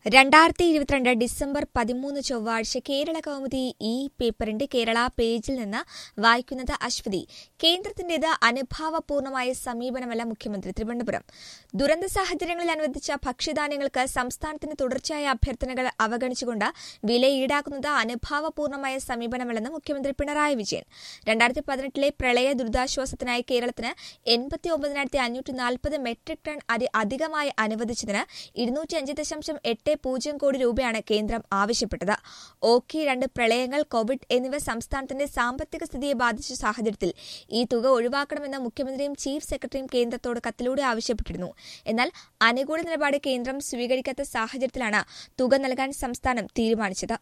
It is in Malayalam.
രണ്ടായിരത്തി ഇരുപത്തിരണ്ട് ഡിസംബർ പതിമൂന്ന് ചൊവ്വാഴ്ച കേരള കൗമുദി ഈ പേപ്പറിന്റെ കേരള പേജിൽ നിന്ന് വായിക്കുന്നത് അശ്വതി കേന്ദ്രത്തിന്റേത് അനുഭാവപൂർണമായ സമീപനമല്ല മുഖ്യമന്ത്രി തിരുവനന്തപുരം ദുരന്ത സാഹചര്യങ്ങളിൽ അനുവദിച്ച ഭക്ഷ്യധാന്യങ്ങൾക്ക് സംസ്ഥാനത്തിന് തുടർച്ചയായ അഭ്യർത്ഥനകൾ അവഗണിച്ചുകൊണ്ട് വില ഈടാക്കുന്നത് അനുഭാവപൂർണമായ സമീപനമല്ലെന്ന് മുഖ്യമന്ത്രി പിണറായി വിജയൻ രണ്ടായിരത്തി പതിനെട്ടിലെ പ്രളയ ദുരിതാശ്വാസത്തിനായി കേരളത്തിന് എൺപത്തി ഒമ്പതിനായിരത്തി അഞ്ഞൂറ്റി നാൽപ്പത് മെട്രിക് ടൺ അരി അധികമായി അനുവദിച്ചതിന് ഇരുന്നൂറ്റി അഞ്ച് ദശാംശം എട്ട് പൂജ്യം കോടി രൂപയാണ് കേന്ദ്രം ആവശ്യപ്പെട്ടത് ഓഖി രണ്ട് പ്രളയങ്ങൾ കോവിഡ് എന്നിവ സംസ്ഥാനത്തിന്റെ സാമ്പത്തിക സ്ഥിതിയെ ബാധിച്ച സാഹചര്യത്തിൽ ഈ തുക ഒഴിവാക്കണമെന്ന് മുഖ്യമന്ത്രിയും ചീഫ് സെക്രട്ടറിയും കേന്ദ്രത്തോട് കത്തിലൂടെ ആവശ്യപ്പെട്ടിരുന്നു എന്നാൽ അനുകൂല നിലപാട് കേന്ദ്രം സ്വീകരിക്കാത്ത സാഹചര്യത്തിലാണ് തുക നൽകാൻ സംസ്ഥാനം തീരുമാനിച്ചത്